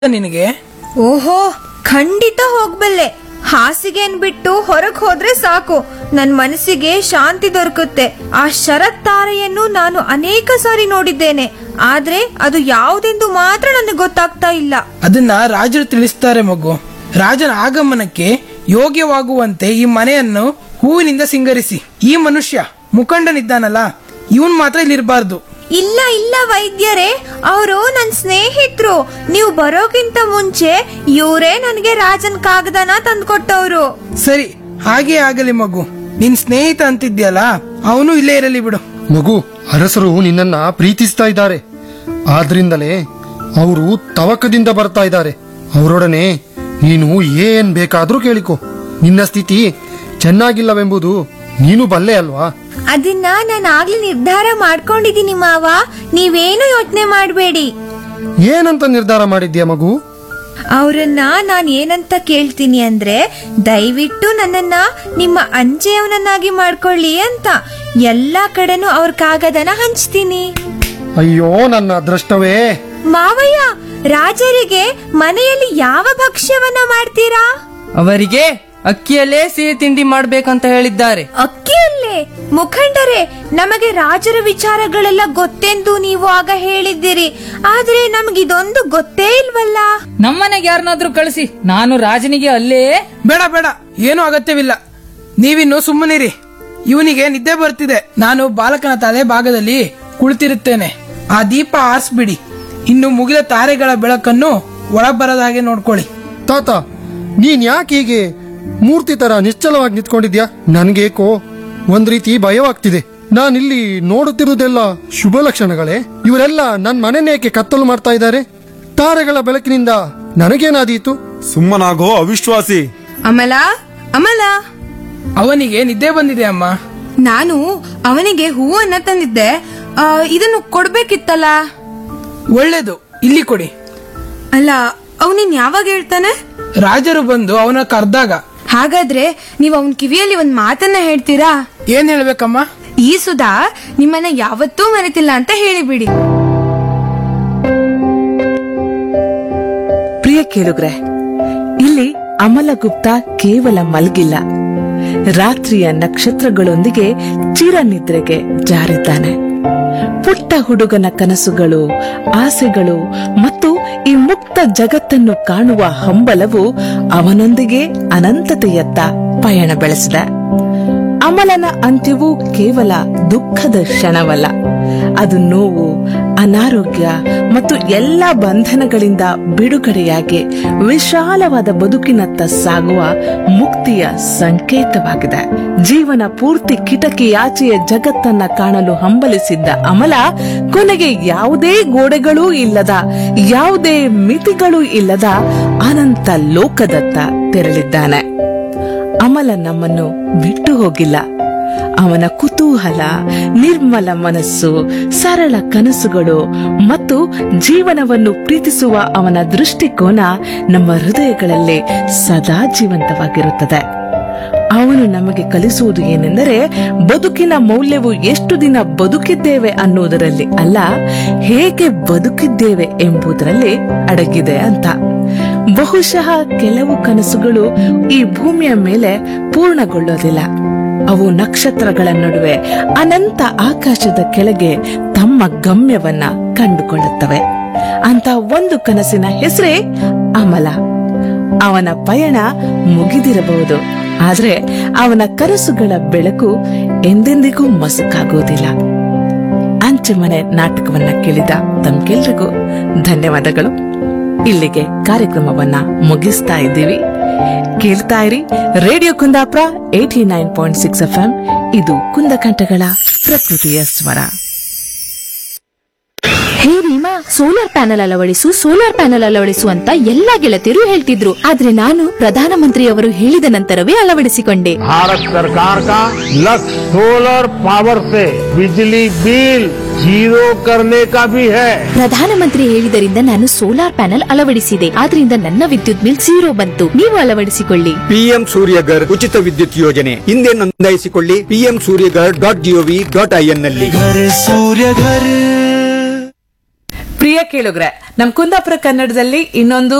ನಿನಗೆ ಓಹೋ ಖಂಡಿತ ಹೋಗ್ಬಲ್ಲೆ ಹಾಸಿಗೆನ್ ಬಿಟ್ಟು ಹೊರಗ್ ಹೋದ್ರೆ ಸಾಕು ನನ್ ಮನಸ್ಸಿಗೆ ಶಾಂತಿ ದೊರಕುತ್ತೆ ಆ ಶರತ್ ತಾರೆಯನ್ನು ನಾನು ಅನೇಕ ಸಾರಿ ನೋಡಿದ್ದೇನೆ ಆದ್ರೆ ಅದು ಯಾವುದೆಂದು ಮಾತ್ರ ನನಗೆ ಗೊತ್ತಾಗ್ತಾ ಇಲ್ಲ ಅದನ್ನ ರಾಜರು ತಿಳಿಸ್ತಾರೆ ಮಗು ರಾಜನ ಆಗಮನಕ್ಕೆ ಯೋಗ್ಯವಾಗುವಂತೆ ಈ ಮನೆಯನ್ನು ಹೂವಿನಿಂದ ಸಿಂಗರಿಸಿ ಈ ಮನುಷ್ಯ ಮುಖಂಡನಿದ್ದಾನಲ್ಲ ಇವನ್ ಮಾತ್ರ ಇಲ್ಲಿರಬಾರ್ದು ಇಲ್ಲ ಇಲ್ಲ ವೈದ್ಯರೇ ಅವರು ನನ್ ಸ್ನೇಹಿತರು ನೀವು ಬರೋಕ್ಕಿಂತ ಮುಂಚೆ ಇವರೇ ನನಗೆ ರಾಜನ್ ಕಾಗದನ ತಂದ್ಕೊಟ್ಟವ್ರು ಸರಿ ಹಾಗೇ ಆಗಲಿ ಮಗು ನಿನ್ ಸ್ನೇಹಿತ ಅಂತಿದ್ಯಲ್ಲ ಅವನು ಇಲ್ಲೇ ಇರಲಿ ಬಿಡು ಮಗು ಅರಸರು ನಿನ್ನನ್ನ ಪ್ರೀತಿಸ್ತಾ ಇದ್ದಾರೆ ಆದ್ರಿಂದಲೇ ಅವರು ತವಕದಿಂದ ಬರ್ತಾ ಇದ್ದಾರೆ ಅವರೊಡನೆ ನೀನು ಏನ್ ಬೇಕಾದ್ರೂ ಕೇಳಿಕೊ ನಿನ್ನ ಸ್ಥಿತಿ ಚೆನ್ನಾಗಿಲ್ಲವೆಂಬುದು ನೀನು ಬಲ್ಲೆ ಅಲ್ವಾ ಅದನ್ನ ನಾನು ಆಗ್ಲೇ ನಿರ್ಧಾರ ಮಾಡ್ಕೊಂಡಿದೀನಿ ಮಾವ ನೀವೇನು ಯೋಚನೆ ಮಾಡಬೇಡಿ ಏನಂತ ನಿರ್ಧಾರ ಮಾಡಿದ್ಯಾ ಮಗು ಅವರನ್ನ ನಾನ್ ಏನಂತ ಕೇಳ್ತೀನಿ ಅಂದ್ರೆ ದಯವಿಟ್ಟು ನನ್ನನ್ನ ನಿಮ್ಮ ಅಂಚೆಯವನನ್ನಾಗಿ ಮಾಡ್ಕೊಳ್ಳಿ ಅಂತ ಎಲ್ಲಾ ಕಡೆನೂ ಅವ್ರ ಕಾಗದನ ಹಂಚ್ತೀನಿ ಅಯ್ಯೋ ನನ್ನ ಅದೃಷ್ಟವೇ ಮಾವಯ್ಯ ರಾಜರಿಗೆ ಮನೆಯಲ್ಲಿ ಯಾವ ಭಕ್ಷ್ಯವನ್ನ ಮಾಡ್ತೀರಾ ಅವರಿಗೆ ಅಕ್ಕಿಯಲ್ಲೇ ಸಿಹಿ ತಿಂಡಿ ಮಾಡ್ಬೇಕಂತ ಹೇಳಿದ್ದಾರೆ ಅಕ್ಕಿಯಲ್ಲೇ ಮುಖಂಡರೇ ನಮಗೆ ರಾಜರ ವಿಚಾರಗಳೆಲ್ಲ ಗೊತ್ತೆಂದು ನೀವು ಆಗ ಹೇಳಿದ್ದೀರಿ ಆದ್ರೆ ನಮಗಿದೊಂದು ಗೊತ್ತೇ ಇಲ್ವಲ್ಲ ನಮ್ಮನೆಗೆ ಯಾರನ್ನಾದ್ರೂ ಕಳಿಸಿ ನಾನು ರಾಜನಿಗೆ ಅಲ್ಲೇ ಬೇಡ ಬೇಡ ಏನೂ ಅಗತ್ಯವಿಲ್ಲ ನೀವಿನ್ನು ಸುಮ್ಮನಿರಿ ಇವನಿಗೆ ನಿದ್ದೆ ಬರ್ತಿದೆ ನಾನು ಬಾಲಕನ ತಲೆ ಭಾಗದಲ್ಲಿ ಕುಳಿತಿರುತ್ತೇನೆ ಆ ದೀಪ ಆರಿಸ್ಬಿಡಿ ಇನ್ನು ಮುಗಿದ ತಾರೆಗಳ ಬೆಳಕನ್ನು ಒಳಬರದ ಹಾಗೆ ನೋಡ್ಕೊಳ್ಳಿ ತಾತ ನೀನ್ ಯಾಕೆ ಹೀಗೆ ಮೂರ್ತಿ ತರ ನಿಶ್ಚಲವಾಗಿ ನಿಂತ್ಕೊಂಡಿದ್ಯಾ ನನ್ಗೇಕೋ ಒಂದ್ ರೀತಿ ಭಯವಾಗ್ತಿದೆ ನಾನಿಲ್ಲಿ ನೋಡುತ್ತಿರುವುದೆಲ್ಲ ಶುಭ ಲಕ್ಷಣಗಳೇ ಇವರೆಲ್ಲ ನನ್ ಮನೆನೇಕೆ ಕತ್ತಲು ಮಾಡ್ತಾ ಇದ್ದಾರೆ ತಾರೆಗಳ ಬೆಳಕಿನಿಂದ ನನಗೇನಾದೀತು ಸುಮ್ಮನಾಗೋ ಅವಿಶ್ವಾಸಿ ಅಮಲ ಅಮಲ ಅವನಿಗೆ ನಿದ್ದೆ ಬಂದಿದೆ ಅಮ್ಮ ನಾನು ಅವನಿಗೆ ಹೂವನ್ನ ತಂದಿದ್ದೆ ಆ, ಇದನ್ನು ಕೊಡ್ಬೇಕಿತ್ತಲ್ಲ ಒಳ್ಳೇದು ಇಲ್ಲಿ ಕೊಡಿ ಅಲ್ಲ ಅವನಿನ್ ಯಾವಾಗ ಹೇಳ್ತಾನೆ ರಾಜರು ಬಂದು ಅವನ ಕರ್ದಾಗ ಹಾಗಾದ್ರೆ ನೀವು ಅವನ್ ಕಿವಿಯಲ್ಲಿ ಒಂದ್ ಮಾತನ್ನ ಹೇಳ್ತೀರಾ ಏನ್ ಹೇಳ್ಬೇಕಮ್ಮ ಈ ಸುಧಾ ನಿಮ್ಮನ್ನ ಯಾವತ್ತೂ ಮರೆತಿಲ್ಲ ಅಂತ ಹೇಳಿಬಿಡಿ ಪ್ರಿಯ ಕೇಳುಗ್ರೆ ಇಲ್ಲಿ ಅಮಲ ಗುಪ್ತಾ ಕೇವಲ ಮಲಗಿಲ್ಲ ರಾತ್ರಿಯ ನಕ್ಷತ್ರಗಳೊಂದಿಗೆ ಚಿರನಿದ್ರೆಗೆ ಜಾರಿದ್ದಾನೆ ಪುಟ್ಟ ಹುಡುಗನ ಕನಸುಗಳು ಆಸೆಗಳು ಮತ್ತು ಈ ಮುಕ್ತ ಜಗತ್ತನ್ನು ಕಾಣುವ ಹಂಬಲವು ಅವನೊಂದಿಗೆ ಅನಂತತೆಯತ್ತ ಪಯಣ ಬೆಳೆಸಿದೆ ಅಮಲನ ಅಂತ್ಯವು ಕೇವಲ ದುಃಖದ ಕ್ಷಣವಲ್ಲ ಅದು ನೋವು ಅನಾರೋಗ್ಯ ಮತ್ತು ಎಲ್ಲ ಬಂಧನಗಳಿಂದ ಬಿಡುಗಡೆಯಾಗಿ ವಿಶಾಲವಾದ ಬದುಕಿನತ್ತ ಸಾಗುವ ಮುಕ್ತಿಯ ಸಂಕೇತವಾಗಿದೆ ಜೀವನ ಪೂರ್ತಿ ಕಿಟಕಿಯಾಚೆಯ ಜಗತ್ತನ್ನ ಕಾಣಲು ಹಂಬಲಿಸಿದ್ದ ಅಮಲ ಕೊನೆಗೆ ಯಾವುದೇ ಗೋಡೆಗಳೂ ಇಲ್ಲದ ಯಾವುದೇ ಮಿತಿಗಳೂ ಇಲ್ಲದ ಅನಂತ ಲೋಕದತ್ತ ತೆರಳಿದ್ದಾನೆ ಅಮಲ ನಮ್ಮನ್ನು ಬಿಟ್ಟು ಹೋಗಿಲ್ಲ ಅವನ ಕುತೂಹಲ ನಿರ್ಮಲ ಮನಸ್ಸು ಸರಳ ಕನಸುಗಳು ಮತ್ತು ಜೀವನವನ್ನು ಪ್ರೀತಿಸುವ ಅವನ ದೃಷ್ಟಿಕೋನ ನಮ್ಮ ಹೃದಯಗಳಲ್ಲಿ ಸದಾ ಜೀವಂತವಾಗಿರುತ್ತದೆ ಅವನು ನಮಗೆ ಕಲಿಸುವುದು ಏನೆಂದರೆ ಬದುಕಿನ ಮೌಲ್ಯವು ಎಷ್ಟು ದಿನ ಬದುಕಿದ್ದೇವೆ ಅನ್ನುವುದರಲ್ಲಿ ಅಲ್ಲ ಹೇಗೆ ಬದುಕಿದ್ದೇವೆ ಎಂಬುದರಲ್ಲಿ ಅಡಗಿದೆ ಅಂತ ಬಹುಶಃ ಕೆಲವು ಕನಸುಗಳು ಈ ಭೂಮಿಯ ಮೇಲೆ ಪೂರ್ಣಗೊಳ್ಳೋದಿಲ್ಲ ಅವು ನಕ್ಷತ್ರಗಳ ನಡುವೆ ಅನಂತ ಆಕಾಶದ ಕೆಳಗೆ ತಮ್ಮ ಗಮ್ಯವನ್ನ ಕಂಡುಕೊಳ್ಳುತ್ತವೆ ಅಂತ ಒಂದು ಕನಸಿನ ಹೆಸರೇ ಅಮಲ ಅವನ ಪಯಣ ಮುಗಿದಿರಬಹುದು ಆದ್ರೆ ಅವನ ಕನಸುಗಳ ಬೆಳಕು ಎಂದೆಂದಿಗೂ ಮಸುಕಾಗುವುದಿಲ್ಲ ಅಂಚೆಮನೆ ನಾಟಕವನ್ನ ಕೇಳಿದ ತಮ್ಗೆಲ್ರಿಗೂ ಧನ್ಯವಾದಗಳು ಇಲ್ಲಿಗೆ ಕಾರ್ಯಕ್ರಮವನ್ನ ಮುಗಿಸ್ತಾ ಇದ್ದೀವಿ ಕೇಳ್ತಾ ಇರಿ radio Kundapura eighty nine point six F ಇದು ಕುಂದಕಂಠಗಳ ಪ್ರಕೃತಿಯ ಸ್ವರ ಹೇ ರೀಮಾ ಸೋಲಾರ್ ಪ್ಯಾನೆಲ್ ಅಳವಡಿಸು ಸೋಲಾರ್ ಪ್ಯಾನೆಲ್ ಅಳವಡಿಸು ಅಂತ ಎಲ್ಲಾ ಗೆಳತಿಯರು ಹೇಳ್ತಿದ್ರು ಆದ್ರೆ ನಾನು ಪ್ರಧಾನಮಂತ್ರಿಯವರು ಹೇಳಿದ ನಂತರವೇ ಅಳವಡಿಸಿಕೊಂಡೆ भारत सरकार का लक्ष्य सोलर पावर से बिजली बिल जीरो करने का भी है ಪ್ರಧಾನಮಂತ್ರಿ ಹೇಳಿದರಿಂದ ನಾನು ಸೋಲಾರ್ ಪ್ಯಾನೆಲ್ ಅಳವಡಿಸಿದೆ ಆದ್ರಿಂದ ನನ್ನ ವಿದ್ಯುತ್ ಬಿಲ್ ಝೀರೋ ಬಂತು ನೀವು ಅಳವಡಿಸಿಕೊಳ್ಳಿ ಪಿಎಂ ಸೂರ್ಯಗರ್ ಉಚಿತ ವಿದ್ಯುತ್ ಯೋಜನೆ ಹಿಂದೆ ನೋಂದಾಯಿಸಿಕೊಳ್ಳಿ PM Suryaghar dot gov dot in ನಲ್ಲಿ ಪ್ರಿಯ ಪ್ರಿಯ ಕೇಳುಗ್ರೆ ನಮ್ ಕುಂದಾಪುರ ಕನ್ನಡದಲ್ಲಿ ಇನ್ನೊಂದು